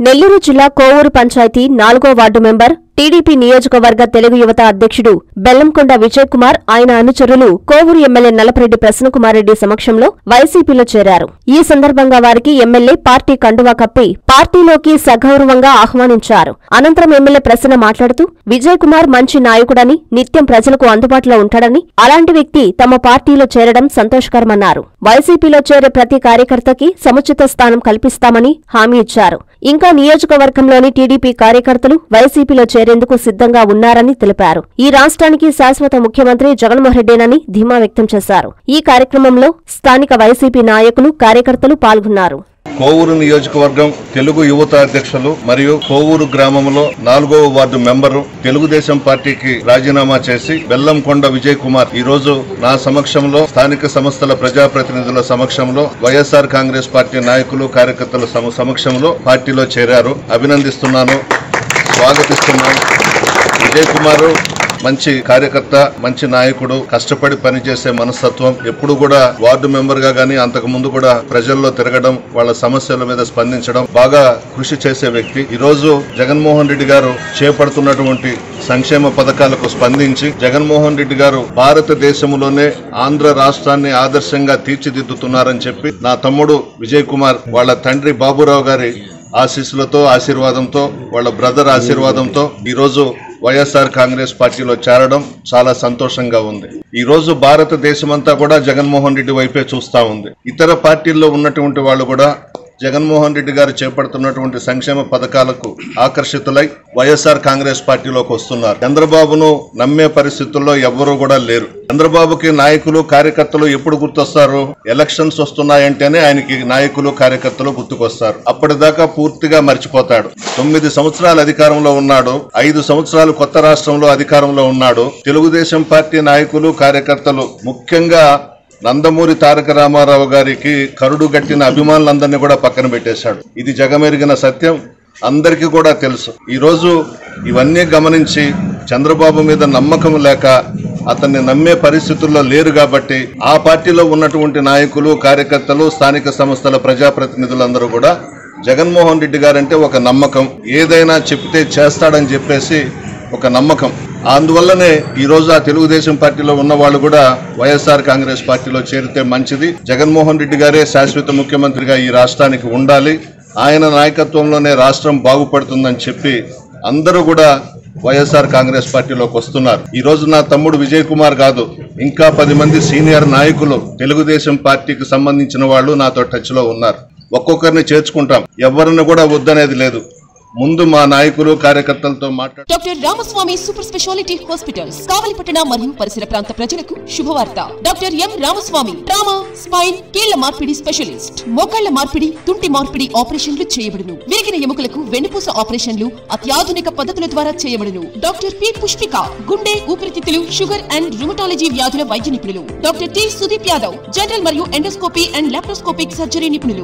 నెల్లూరు జిల్లా కోవూరు పంచాయతీ నాలుగో ward member TDP నియోజకవర్గ తెలుగు యువత అధ్యక్షుడు బెల్లంకొండ విజయ్ కుమార్ ఆయన అనుచరులు కోవూరు ఎమ్మెల్యే నలపరెడ్డి ప్రసన్నకుమార్ రెడ్డి సమక్షంలో వైసీపీలో చేరారు ఈ సందర్భంగా వారికి ఎమ్మెల్యే పార్టీ కండువా కప్పి పార్టీలోకి సగౌరవంగా ఆహ్వానించారు అనంతరం ఎమ్మెల్యే ప్రసన్న మాట్లాడుతూ విజయ్ కుమార్ మంచి నాయకుడని నిత్యం ప్రజలకు అందుబాటులో ఉంటాడని అలాంటి వ్యక్తి తమ పార్టీలో చేరడం సంతోషకరమన్నారు వైసీపీలో చేరే ప్రతి కార్యకర్తకి సముచిత స్థానం కల్పిస్తామని హామీ ఇచ్చారు ఇంకా నియోజకవర్గంలోని టీడీపీ కార్యకర్తలు వైసీపీలో చేరేందుకు సిద్ధంగా ఉన్నారని తెలిపారు ఈ రాష్ట్రానికి శాశ్వత ముఖ్యమంత్రి జగన్మోహన్ రెడ్డేనని ధీమా వ్యక్తం చేశారు ఈ కార్యక్రమంలో స్థానిక వైసీపీ నాయకులు కార్యకర్తలు పాల్గొన్నారు కోవూరు నియోజకవర్గం తెలుగు యువత అధ్యక్షులు మరియు కోవూరు గ్రామంలో నాలుగవ వార్డు మెంబరు తెలుగుదేశం పార్టీకి రాజీనామా చేసి బెల్లంకొండ విజయ్ కుమార్ ఈ రోజు నా సమక్షంలో స్థానిక సంస్థల ప్రజాప్రతినిధుల సమక్షంలో వైఎస్ఆర్ కాంగ్రెస్ పార్టీ నాయకులు కార్యకర్తల సమ- సమక్షంలో పార్టీలో చేరారు అభినందిస్తున్నాను స్వాగతిస్తున్నాను విజయ్ కుమార్ మంచి కార్యకర్త మంచి నాయకుడు కష్టపడి పనిచేసే మనస్తత్వం ఎప్పుడు కూడా వార్డు మెంబర్ గా గానీ అంతకు ముందు కూడా ప్రజల్లో తిరగడం వాళ్ళ సమస్యల మీద స్పందించడం బాగా కృషి చేసే వ్యక్తి ఈ రోజు జగన్మోహన్ రెడ్డి గారు చేపడుతున్నటువంటి సంక్షేమ పథకాలకు స్పందించి జగన్మోహన్ రెడ్డి గారు భారతదేశంలోనే ఆంధ్ర రాష్ట్రాన్ని ఆదర్శంగా తీర్చిదిద్దుతున్నారని చెప్పి నా తమ్ముడు విజయ్ కుమార్ వాళ్ళ తండ్రి బాబురావు గారి ఆశీస్సులతో ఆశీర్వాదంతో వాళ్ళ బ్రదర్ ఆశీర్వాదంతో ఈ రోజు వైఎస్ఆర్ కాంగ్రెస్ పార్టీలో చేరడం చాలా సంతోషంగా ఉంది ఈ రోజు భారతదేశమంతా కూడా జగన్మోహన్ రెడ్డి వైపే చూస్తా ఉంది ఇతర పార్టీల్లో ఉన్నటువంటి వాళ్ళు కూడా జగన్మోహన్ రెడ్డి గారు చేపడుతున్నటువంటి సంక్షేమ పథకాలకు ఆకర్షితులై వైఎస్ఆర్ కాంగ్రెస్ పార్టీలోకి వస్తున్నారు చంద్రబాబును నమ్మే పరిస్థితుల్లో ఎవ్వరూ కూడా లేరు చంద్రబాబుకి నాయకులు కార్యకర్తలు ఎప్పుడు గుర్తొస్తారు ఎలక్షన్స్ వస్తున్నాయంటేనే ఆయనకి నాయకులు కార్యకర్తలు గుర్తుకొస్తారు అప్పటిదాకా పూర్తిగా మర్చిపోతాడు తొమ్మిది సంవత్సరాలు అధికారంలో ఉన్నాడు ఐదు సంవత్సరాలు కొత్త రాష్ట్రంలో అధికారంలో ఉన్నాడు తెలుగుదేశం పార్టీ నాయకులు కార్యకర్తలు ముఖ్యంగా నందమూరి తారక రామారావు గారికి కరుడు గట్టిన అభిమానులందరినీ కూడా పక్కన పెట్టేశాడు ఇది జగమెరిగిన సత్యం అందరికీ కూడా తెలుసు ఈరోజు ఇవన్నీ గమనించి చంద్రబాబు మీద నమ్మకం లేక అతన్ని నమ్మే పరిస్థితుల్లో లేరు కాబట్టి ఆ పార్టీలో ఉన్నటువంటి నాయకులు కార్యకర్తలు స్థానిక సంస్థల ప్రజాప్రతినిధులందరూ కూడా జగన్మోహన్ రెడ్డి గారంటే ఒక నమ్మకం ఏదైనా చెప్తే చేస్తాడని చెప్పేసి ఒక నమ్మకం అందువల్లనే ఈ రోజు ఆ తెలుగుదేశం పార్టీలో ఉన్న వాళ్ళు కూడా వైఎస్ఆర్ కాంగ్రెస్ పార్టీలో చేరితే మంచిది జగన్మోహన్ రెడ్డి గారే శాశ్వత ముఖ్యమంత్రిగా ఈ రాష్ట్రానికి ఉండాలి ఆయన నాయకత్వంలోనే రాష్ట్రం బాగుపడుతుందని చెప్పి అందరూ కూడా వైఎస్ఆర్ కాంగ్రెస్ పార్టీలోకి వస్తున్నారు ఈ రోజు నా తమ్ముడు విజయ్ కుమార్ కాదు ఇంకా పది మంది సీనియర్ నాయకులు తెలుగుదేశం పార్టీకి సంబంధించిన వాళ్ళు నాతో టచ్ లో ఉన్నారు ఒక్కొక్కరిని చేర్చుకుంటాం ఎవరిని కూడా వద్దనేది లేదు ముందు మా నాయకులు కార్యకర్తలతో మాట్లాడు doctor Ramaswamy super speciality hospitals కావలిపట్టణ మరియు పరిసర ప్రాంత ప్రజలకు శుభవార్త doctor M Ramaswamy trauma spine కీళ్ల మార్పిడి స్పెషలిస్ట్ మోకాళ్ల మార్పిడి తుంటి మార్పిడి ఆపరేషన్లు చేయబడును విరిగిన ఎముకలకు వెన్నుపూస ఆపరేషన్లు అత్యాధునిక పద్ధతుల ద్వారా చేయబడును డాక్టర్ పి పుష్పిక గుండె ఊపిరితిత్తులు షుగర్ అండ్ రుమటాలజీ వ్యాధుల వైద్య నిపుణులు doctor T Sudeep Yadav general మరియు ఎండోస్కోపీ అండ్ లాప్రోస్కోపిక్ సర్జరీ నిపుణులు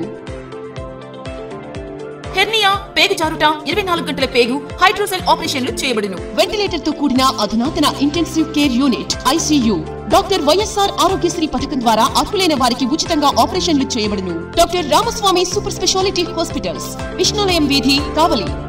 హెర్నియా పేగు జారుట ఇరవై నాలుగు గంటల పేగు హైడ్రోసెల్ ఆపరేషన్లు చేయబడును వెంటిలేటర్ తో కూడిన అధునాతన intensive care unit ICU doctor YSR Aarogyasri పథకం ద్వారా అర్హులైన వారికి ఉచితంగా ఆపరేషన్లు చేయబడును doctor Ramaswamy super speciality hospitals Vishnalayam వీధి కావలి